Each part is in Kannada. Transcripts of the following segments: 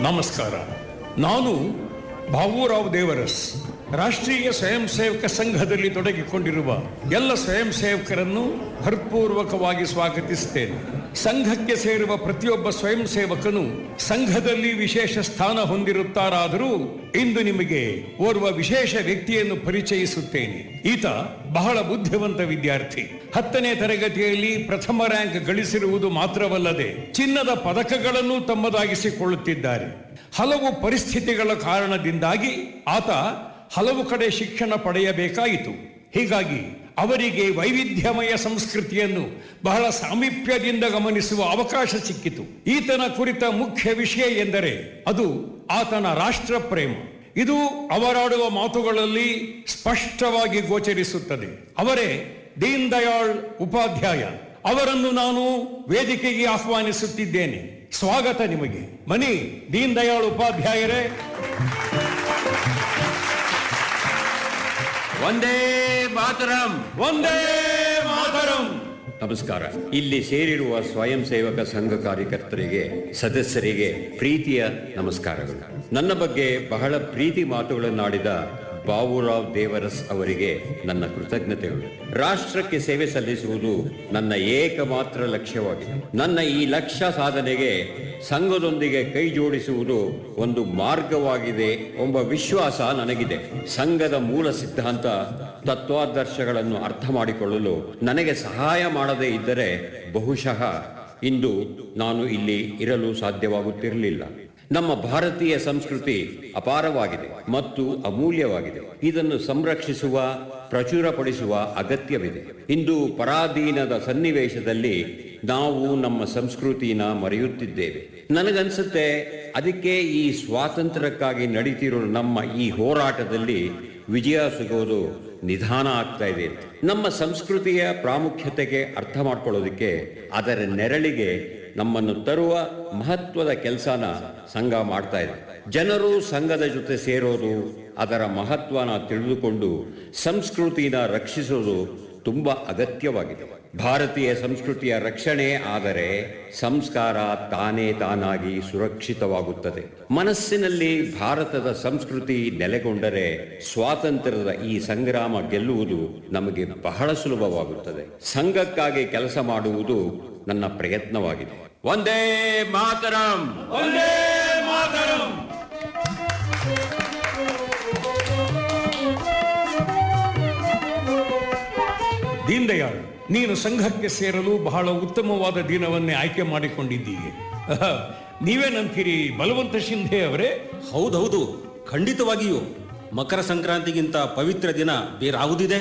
ನಮಸ್ಕಾರ ನಾನು ಬಾಬುರಾವ್ ದೇವರಸ್ ರಾಷ್ಟ್ರೀಯ ಸ್ವಯಂ ಸೇವಕ ಸಂಘದಲ್ಲಿ ತೊಡಗಿಕೊಂಡಿರುವ ಎಲ್ಲ ಸ್ವಯಂ ಸೇವಕರನ್ನು ಹೃತ್ಪೂರ್ವಕವಾಗಿ ಸ್ವಾಗತಿಸುತ್ತೇನೆ ಸಂಘಕ್ಕೆ ಸೇರುವ ಪ್ರತಿಯೊಬ್ಬ ಸ್ವಯಂ ಸೇವಕನು ಸಂಘದಲ್ಲಿ ವಿಶೇಷ ಸ್ಥಾನ ಹೊಂದಿರುತ್ತಾರಾದರೂ ಇಂದು ನಿಮಗೆ ಓರ್ವ ವಿಶೇಷ ವ್ಯಕ್ತಿಯನ್ನು ಪರಿಚಯಿಸುತ್ತೇನೆ ಈತ ಬಹಳ ಬುದ್ಧಿವಂತ ವಿದ್ಯಾರ್ಥಿ ಹತ್ತನೇ ತರಗತಿಯಲ್ಲಿ ಪ್ರಥಮ ರ್ಯಾಂಕ್ ಗಳಿಸಿರುವುದು ಮಾತ್ರವಲ್ಲದೆ ಚಿನ್ನದ ಪದಕಗಳನ್ನು ತಮ್ಮದಾಗಿಸಿಕೊಳ್ಳುತ್ತಿದ್ದಾರೆ ಹಲವು ಪರಿಸ್ಥಿತಿಗಳ ಕಾರಣದಿಂದಾಗಿ ಆತ ಹಲವು ಕಡೆ ಶಿಕ್ಷಣ ಪಡೆಯಬೇಕಾಯಿತು ಹೀಗಾಗಿ ಅವರಿಗೆ ವೈವಿಧ್ಯಮಯ ಸಂಸ್ಕೃತಿಯನ್ನು ಬಹಳ ಸಾಮೀಪ್ಯದಿಂದ ಗಮನಿಸುವ ಅವಕಾಶ ಸಿಕ್ಕಿತು ಈತನ ಕುರಿತ ಮುಖ್ಯ ವಿಷಯ ಎಂದರೆ ಅದು ಆತನ ರಾಷ್ಟ್ರ ಪ್ರೇಮ ಇದು ಅವರಾಡುವ ಮಾತುಗಳಲ್ಲಿ ಸ್ಪಷ್ಟವಾಗಿ ಗೋಚರಿಸುತ್ತದೆ ಅವರೇ ದೀನ್ ದಯಾಳ್ ಉಪಾಧ್ಯಾಯ ಅವರನ್ನು ನಾನು ವೇದಿಕೆಗೆ ಆಹ್ವಾನಿಸುತ್ತಿದ್ದೇನೆ ಸ್ವಾಗತ ನಿಮಗೆ ಮನಿ ದೀನ್ ದಯಾಳ್ ಉಪಾಧ್ಯಾಯರೇ ಒಂದೇ ಮಾತರಂ ಒಂದೇ ಮಾತರಂ ನಮಸ್ಕಾರ ಇಲ್ಲಿ ಸೇರಿರುವ ಸ್ವಯಂ ಸೇವಕ ಸಂಘ ಕಾರ್ಯಕರ್ತರಿಗೆ ಸದಸ್ಯರಿಗೆ ಪ್ರೀತಿಯ ನಮಸ್ಕಾರಗಳು ನನ್ನ ಬಗ್ಗೆ ಬಹಳ ಪ್ರೀತಿ ಮಾತುಗಳನ್ನಾಡಿದ ಬಾಬುರಾವ್ ದೇವರಸ್ ಅವರಿಗೆ ನನ್ನ ಕೃತಜ್ಞತೆಗಳು ರಾಷ್ಟ್ರಕ್ಕೆ ಸೇವೆ ಸಲ್ಲಿಸುವುದು ನನ್ನ ಏಕಮಾತ್ರ ಲಕ್ಷ್ಯವಾಗಿದೆ ನನ್ನ ಈ ಲಕ್ಷ್ಯ ಸಾಧನೆಗೆ ಸಂಘದೊಂದಿಗೆ ಕೈ ಜೋಡಿಸುವುದು ಒಂದು ಮಾರ್ಗವಾಗಿದೆ ಎಂಬ ವಿಶ್ವಾಸ ನನಗಿದೆ ಸಂಘದ ಮೂಲ ಸಿದ್ಧಾಂತ ತತ್ವಾದರ್ಶಗಳನ್ನು ಅರ್ಥ ಮಾಡಿಕೊಳ್ಳಲು ನನಗೆ ಸಹಾಯ ಮಾಡದೇ ಇದ್ದರೆ ಬಹುಶಃ ಇಂದು ನಾನು ಇಲ್ಲಿ ಇರಲು ಸಾಧ್ಯವಾಗುತ್ತಿರಲಿಲ್ಲ ನಮ್ಮ ಭಾರತೀಯ ಸಂಸ್ಕೃತಿ ಅಪಾರವಾಗಿದೆ ಮತ್ತು ಅಮೂಲ್ಯವಾಗಿದೆ ಇದನ್ನು ಸಂರಕ್ಷಿಸುವ ಪ್ರಚುರಪಡಿಸುವ ಅಗತ್ಯವಿದೆ ಇಂದು ಪರಾಧೀನದ ಸನ್ನಿವೇಶದಲ್ಲಿ ನಾವು ನಮ್ಮ ಸಂಸ್ಕೃತಿನ ಮರೆಯುತ್ತಿದ್ದೇವೆ ನನಗನ್ಸುತ್ತೆ ಅದಕ್ಕೆ ಈ ಸ್ವಾತಂತ್ರ್ಯಕ್ಕಾಗಿ ನಡೀತಿರೋ ನಮ್ಮ ಈ ಹೋರಾಟದಲ್ಲಿ ವಿಜಯ ಸಿಗೋದು ನಿಧಾನ ಆಗ್ತಾ ಇದೆ ಅಂತ. ನಮ್ಮ ಸಂಸ್ಕೃತಿಯ ಪ್ರಾಮುಖ್ಯತೆಗೆ ಅರ್ಥ ಮಾಡ್ಕೊಳ್ಳೋದಕ್ಕೆ ಅದರ ನೆರಳಿಗೆ ನಮ್ಮನ್ನು ತರುವ ಮಹತ್ವದ ಕೆಲಸನ ಸಂಘ ಮಾಡ್ತಾ ಇದೆ ಜನರು ಸಂಘದ ಜೊತೆ ಸೇರೋದು ಅದರ ಮಹತ್ವನ ತಿಳಿದುಕೊಂಡು ಸಂಸ್ಕೃತಿನ ರಕ್ಷಿಸೋದು ತುಂಬಾ ಅಗತ್ಯವಾಗಿದೆ ಭಾರತೀಯ ಸಂಸ್ಕೃತಿಯ ರಕ್ಷಣೆ ಆದರೆ ಸಂಸ್ಕಾರ ತಾನೇ ತಾನಾಗಿ ಸುರಕ್ಷಿತವಾಗುತ್ತದೆ ಮನಸ್ಸಿನಲ್ಲಿ ಭಾರತದ ಸಂಸ್ಕೃತಿ ನೆಲೆಗೊಂಡರೆ ಸ್ವಾತಂತ್ರ್ಯದ ಈ ಸಂಗ್ರಾಮ ಗೆಲ್ಲುವುದು ನಮಗೆ ಬಹಳ ಸುಲಭವಾಗುತ್ತದೆ ಸಂಘಕ್ಕಾಗಿ ಕೆಲಸ ಮಾಡುವುದು ನನ್ನ ಪ್ರಯತ್ನವಾಗಿದೆ ಒಂದೇ ಮಾತರಂ ಒಂದೇ ಮಾತರಂ ದೀನ್ ದಯಾಳ್ ನೀನು ಸಂಘಕ್ಕೆ ಸೇರಲು ಬಹಳ ಉತ್ತಮವಾದ ದಿನವನ್ನೇ ಆಯ್ಕೆ ಮಾಡಿಕೊಂಡಿದ್ದೀಯ ಅಹ, ನೀವೇನಂತೀರಿ ಬಲವಂತ ಶಿಂಧೆ ಅವರೇ ಹೌದೌದು ಖಂಡಿತವಾಗಿಯೂ ಮಕರ ಸಂಕ್ರಾಂತಿಗಿಂತ ಪವಿತ್ರ ದಿನ ಬೇರಾವುದಿದೆ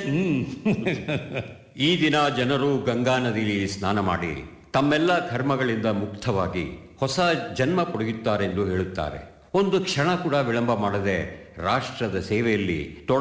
ಈ ದಿನ ಜನರು ಗಂಗಾ ನದಿಯಲ್ಲಿ ಸ್ನಾನ ಮಾಡಿ ತಮ್ಮೆಲ್ಲ ಕರ್ಮಗಳಿಂದ ಮುಕ್ತವಾಗಿ ಹೊಸ ಜನ್ಮ ಪಡೆಯುತ್ತಾರೆಂದು ಹೇಳುತ್ತಾರೆ ಒಂದು ಕ್ಷಣ ಕೂಡ ವಿಳಂಬ ಮಾಡದೆ ರಾಷ್ಟ್ರದ ಸೇವೆಯಲ್ಲಿ ತೊಡ